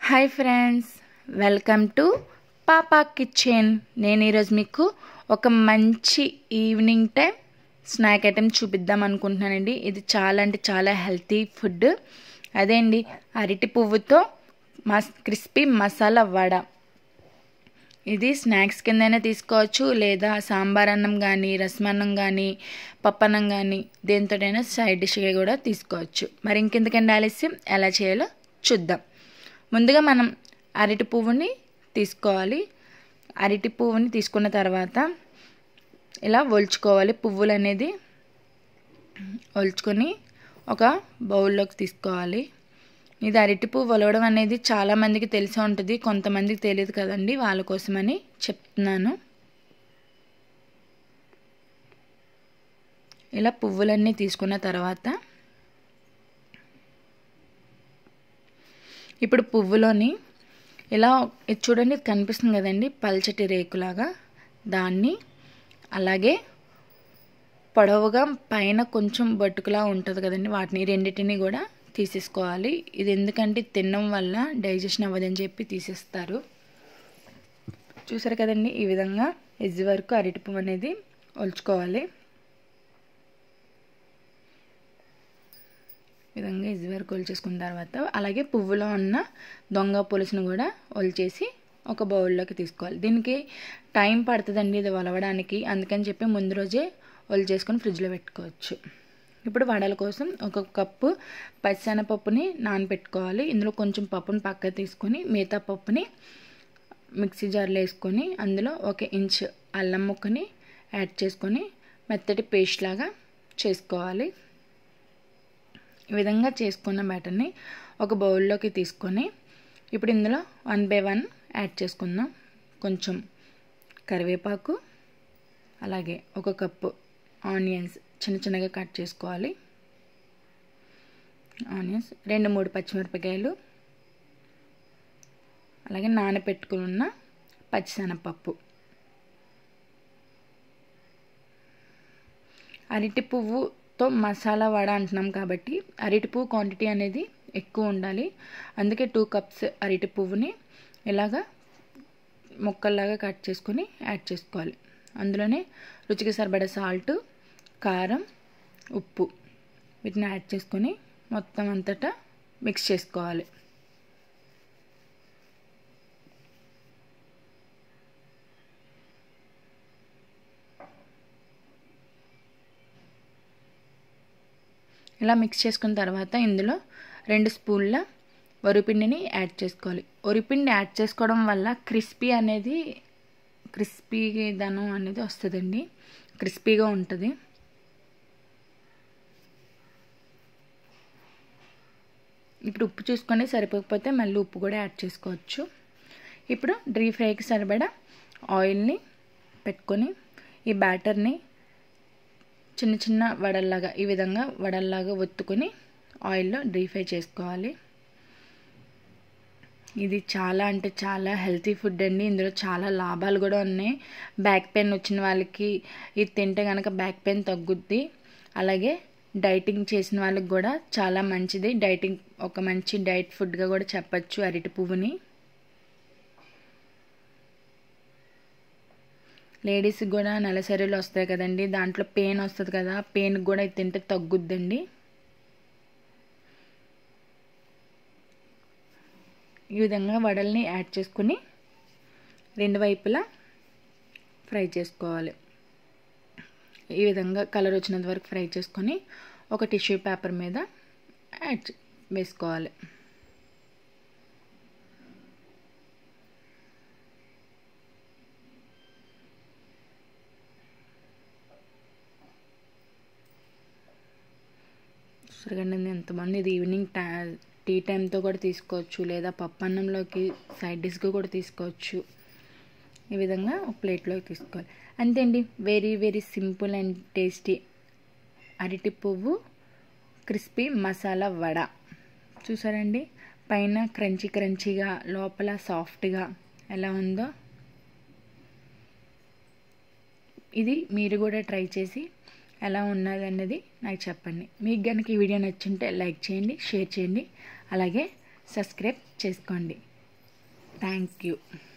hi friends welcome to papa kitchen నేను ఈరోజు మీకు ఒక మంచి ఈవినింగ్ టైం స్నాక్ ఐటెం చూపిద్దాం అనుకుంటున్నానండి ఇది చాలా అంటే చాలా హెల్తీ ఫుడ్ అదే అండి అరటి పువ్వుతో మస్ క్రిస్పీ మసాలా వడ ఇది స్నాక్స్ కిందైనా తీసుకోవచ్చు లేదా సాంబార్ అన్నం కానీ రసమన్నం కానీ పప్పన్నం కానీ దేంతోటైనా సైడ్ డిష్గా కూడా తీసుకోవచ్చు మరి ఇంకెందుకండి ఆలస్యం ఎలా చేయాలో చూద్దాం ముందుగా మనం అరటి పువ్వుని తీసుకోవాలి అరటి పువ్వుని తీసుకున్న తర్వాత ఇలా ఒలుచుకోవాలి పువ్వులు అనేది ఒలుచుకొని ఒక బౌల్లోకి తీసుకోవాలి ఇది అరటి పువ్వు ఒలవడం అనేది చాలామందికి తెలిసి ఉంటుంది కొంతమందికి తెలియదు కదండి వాళ్ళ కోసమని చెప్తున్నాను ఇలా పువ్వులన్నీ తీసుకున్న తర్వాత ఇప్పుడు పువ్వులోని ఇలా ఇది చూడండి ఇది కనిపిస్తుంది కదండి పల్చటి రేకులాగా దాన్ని అలాగే పొడవుగా పైన కొంచెం బట్టుకులా ఉంటుంది కదండి వాటిని రెండింటిని కూడా తీసేసుకోవాలి ఇది ఎందుకంటే తినడం వల్ల డైజెషన్ అవ్వదని చెప్పి తీసేస్తారు చూసారు కదండి ఈ విధంగా ఎజ్ వరకు అరటి పువ్వు అనేది ఒలుచుకోవాలి విధంగా ఎజ్ వరకు ఒలిచేసుకున్న తర్వాత అలాగే పువ్వులో ఉన్న దొంగ పులుసును కూడా ఒలిచేసి ఒక బౌల్లోకి తీసుకోవాలి దీనికి టైం పడుతుందండి ఇది ఒలవడానికి అందుకని చెప్పి ముందు రోజే ఒలిచేసుకొని ఫ్రిడ్జ్లో పెట్టుకోవచ్చు ఇప్పుడు వడల కోసం ఒక కప్పు పచ్చిశనగపప్పుని నానబెట్టుకోవాలి ఇందులో కొంచెం పప్పుని పక్క తీసుకొని మిగతా పప్పుని మిక్సీ జార్లో వేసుకొని అందులో ఒక ఇంచ్ అల్లం ముక్కని యాడ్ చేసుకొని మెత్తటి పేస్ట్ లాగా చేసుకోవాలి ఈ విధంగా చేసుకున్న బ్యాటర్ని ఒక బౌల్లోకి తీసుకొని ఇప్పుడు ఇందులో వన్ బై వన్ యాడ్ చేసుకుందాం కొంచెం కరివేపాకు అలాగే ఒక కప్పు ఆనియన్స్ చిన్న చిన్నగా కట్ చేసుకోవాలి ఆనియన్స్ రెండు మూడు పచ్చిమిరపకాయలు అలాగే నానబెట్టుకుని ఉన్న పచ్చిశనగపప్పు అరటి పువ్వుతో మసాలా వడ అంటున్నాం కాబట్టి అరటి పువ్వు క్వాంటిటీ అనేది ఎక్కువ ఉండాలి అందుకే టూ కప్స్ అరటి పువ్వుని ఇలాగా ముక్కల్లాగా కట్ చేసుకొని యాడ్ చేసుకోవాలి అందులోనే రుచికి సరిపడే సాల్ట్ కారం ఉప్పు వీటిని యాడ్ చేసుకొని మొత్తం అంతటా మిక్స్ చేసుకోవాలి ఇలా మిక్స్ చేసుకున్న తర్వాత ఇందులో రెండు స్పూన్ల వరిపిండిని యాడ్ చేసుకోవాలి వరిపిండి యాడ్ చేసుకోవడం వల్ల క్రిస్పీ అనేది క్రిస్పీ దనం అనేది వస్తుందండి క్రిస్పీగా ఉంటుంది ఇప్పుడు ఉప్పు చూసుకొని సరిపోకపోతే మళ్ళీ ఉప్పు కూడా యాడ్ చేసుకోవచ్చు ఇప్పుడు డ్రీ ఫ్రైకి సరిపడా ఆయిల్ని పెట్టుకొని ఈ బ్యాటర్ని చిన్న చిన్న వడల్లాగా ఈ విధంగా వడల్లాగా ఒత్తుకొని ఆయిల్లో డీప్ ఫ్రై చేసుకోవాలి ఇది చాలా అంటే చాలా హెల్తీ ఫుడ్ అండి ఇందులో చాలా లాభాలు కూడా ఉన్నాయి బ్యాక్ పెయిన్ వచ్చిన వాళ్ళకి ఇది తింటే కనుక బ్యాక్ పెయిన్ తగ్గుద్ది అలాగే డైటింగ్ చేసిన వాళ్ళకి కూడా చాలా మంచిది డైటింగ్ ఒక మంచి డైట్ ఫుడ్గా కూడా చెప్పచ్చు అరటి పువ్వుని లేడీస్కి కూడా నెలసరిలు వస్తాయి కదండి దాంట్లో పెయిన్ వస్తుంది కదా పెయిన్ కూడా ఇది తింటే తగ్గుద్దండి ఈ విధంగా వడల్ని యాడ్ చేసుకుని రెండు వైపులా ఫ్రై చేసుకోవాలి ఈ విధంగా కలర్ వచ్చినంత వరకు ఫ్రై చేసుకొని ఒక టిష్యూ పేపర్ మీద యాడ్ వేసుకోవాలి చూడగండి ఎంతమంది ఇది ఈవినింగ్ టై టీ టైంతో కూడా తీసుకోవచ్చు లేదా పప్పన్నంలోకి సైడ్ డిష్గా కూడా తీసుకోవచ్చు ఈ విధంగా ఒక ప్లేట్లోకి తీసుకోవాలి అంతే అండి very very simple and tasty అరటి పువ్వు క్రిస్పీ మసాలా వడ చూసారండి పైన క్రంచీ క్రంచీగా లోపల సాఫ్ట్గా ఎలా ఉందో ఇది మీరు కూడా ట్రై చేసి ఎలా ఉన్నది అన్నది నాకు చెప్పండి మీకు కనుక ఈ వీడియో నచ్చుంటే లైక్ చేయండి షేర్ చేయండి అలాగే సబ్స్క్రైబ్ చేసుకోండి థ్యాంక్ యూ